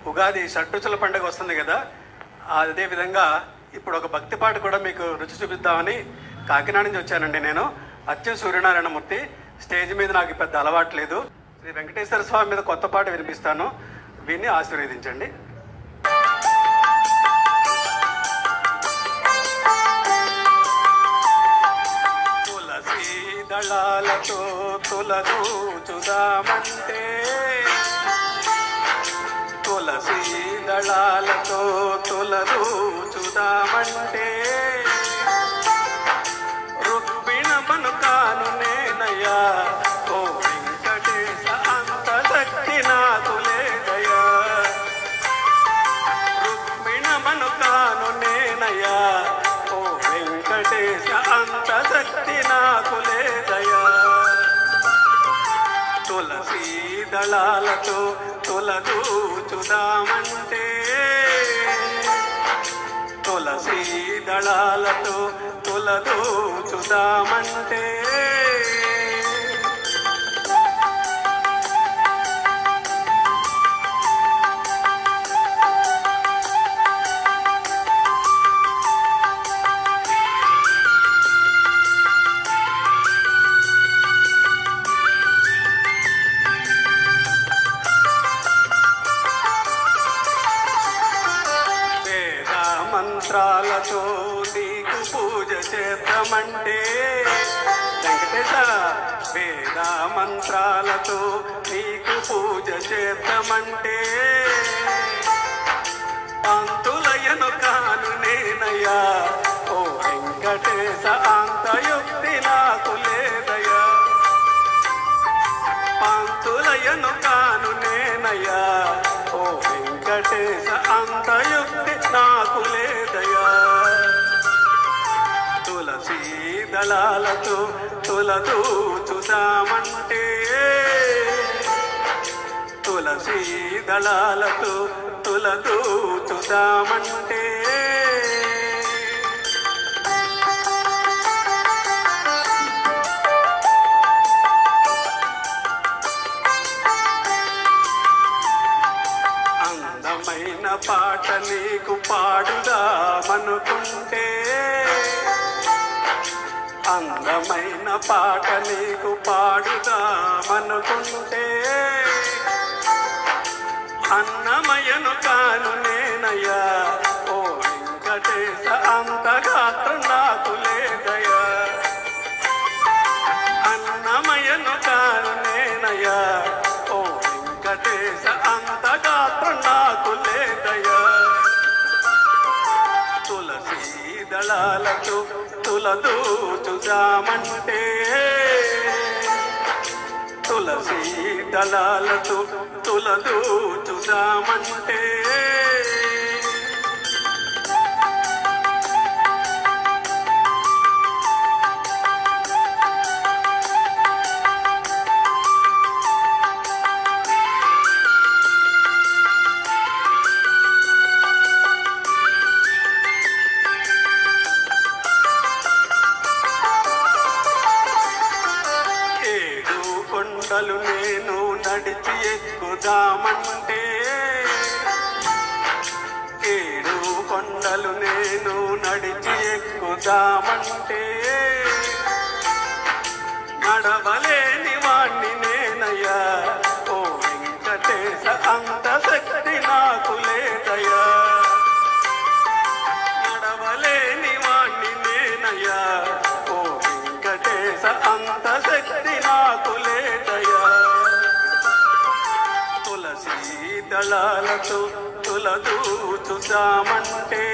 ఉగాది షడ్రుచుల పండుగ వస్తుంది కదా అదే విధంగా ఇప్పుడు ఒక భక్తి పాట కూడా మీకు రుచి చూపిద్దామని కాకినాడ నుంచి వచ్చానండి నేను అచ్చం సూర్యనారాయణమూర్తి స్టేజ్ మీద నాకు పెద్ద అలవాటు లేదు శ్రీ వెంకటేశ్వర స్వామి మీద కొత్త పాట వినిపిస్తాను విని ఆశీర్వదించండి తులసి దళాలతో తులదూచుదామంటే తులసి దళాలతో తులదూచుదామంటే రుక్మిణమను కాను నేనయ్యా ఓ వెంకటేశ అంత శక్తి నాకు లేదయ్యా రుక్మిణమను కాను నేనయ్యా ఓ వెంకటేశ అంత శక్తి నాకు లేదయ్యా తులసి దళాలతో తులదూచుదామంటే తులసి దళాలతో తులదూచుదామంటే వేద మంత్రాలతో నీకు పూజ చేద్దామంటే వెంకటేశ వేద మంత్రాలతో నీకు పూజ చేద్దామంటే పంతులయను కాను నేనయ్యా ఓ వెంకటేశ అంతయుక్తి నాకు లేదయ్యా పంతులయను కాను నేనయ్యా ఓ వెంకటేశ అంతయుక్తి నాకు లేదయ్యా తులసి దళాలతో తులదూచుదామంటే తులసి దళాలతో తులదూచుదామంటే అందమైన పాట నీకు పాడుదామనుకుంటే అందమైన పాట నీకు పాడుదామనుకుంటే అన్నమయను కాను నేనయ్యా ఓ వెంకటేశ అంత గాత్రం నాకు లేదయ్యా అన్నమయను కాను నేనయ్యా ఓ వెంకటేశ అంత గాత్రం నాకు లేదయ్యా తులసి దళాలతో తులదూచుదామంటే తులసి దళాలతో తులదూచుదామంటే ఏడు కొండలు నేను నడిచి ఎక్కుదామంటే ఏడు కొండలు నేను నడిచి ఎక్కుదామంటే నడవలేని వాణ్ణి నేనయ్యా ఓ వెంకటేశ అంత శక్తి నాకు లేదయ్యా నడవలేని వాణ్ణి నేనయ్యా ఓ వెంకటేశ అంత శక్తి నాకు లేదయ్యా తులసి దళాలతో తులదూచుదామంటే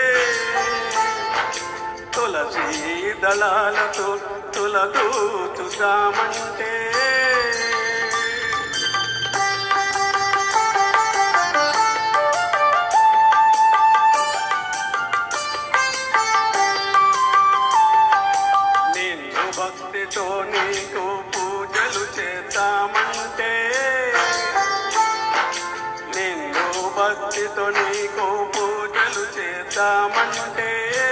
తులసి దళాలతో తులదూచుదామంటే నిన్ను భక్తితో నీకు పూజలు చేద్దామంటే నిన్ను భక్తితో నీకు పూజలు చేద్దామంటే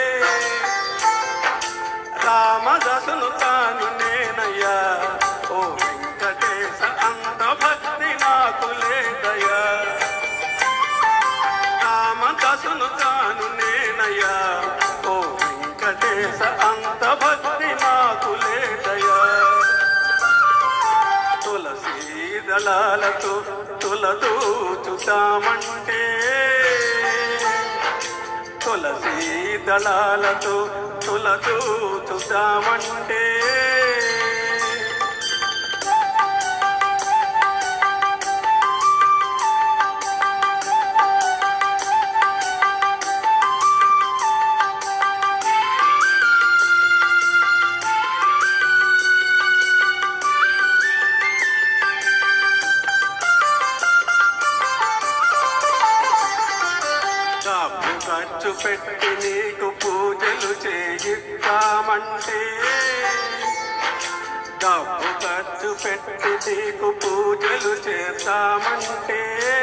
రామదాసును తాను నేనయ్యా ఓ వెంకటేశ అంత భక్తి నాకు లేదయ్యా భక్తి నాకు లేదయా తులసి దళాలతో తులదూచుతామంటే తులసి దళాలతో తులదూచుతామంటే డబ్బు ఖర్చు పెట్టి నీకు పూజలు చేయిస్తామంటే డబ్బు ఖర్చు పెట్టి నీకు పూజలు చేస్తామంటే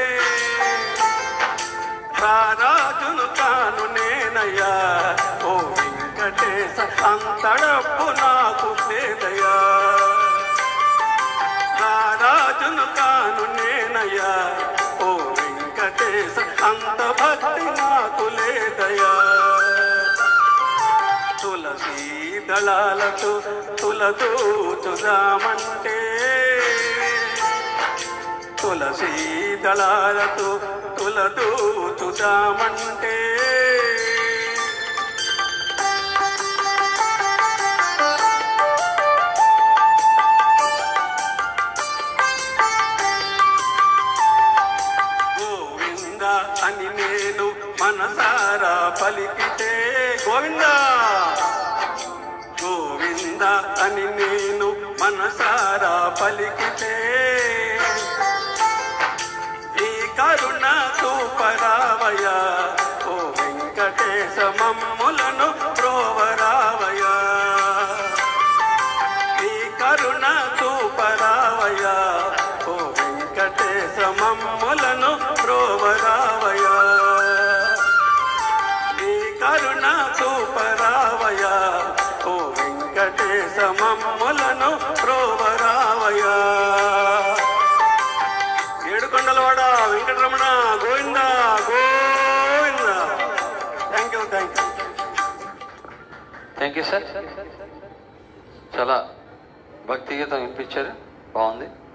రారాజును తాను నేనయ్యా ఓ వెంకటేశ అంత డబ్బు నాకు లేదయ్యా రారాజును తాను నేనయ్యా ఓ వెంకటేశ అంత భక్తి నాకు లేదయా తులసి దళాలతో తులదూచుదామంటే తులసి దళాలతో తులదూచుదామంటే గోవింద అని నేను మనసారా పలికితే గోవింద గోవింద అని నేను మనసారా పలికితే ఈ కరుణ చూపరావయ ఓ వెంకటేశ మమ్ములను ప్రోవరావయ ఈ కరుణ చూపరావయ ఓ వెంకటేశ మమ్ములను ప్రోవరావయ ఈ కరుణ చూపరావయ ఓ వెంకటేశ మమ్ములను ప్రోవరావయ ఏడుకొండలవాడ Venkataramana Govinda Govinda thank you thank you thank you sir చాలా భక్తి గీతం వినిపించారు బాగుంది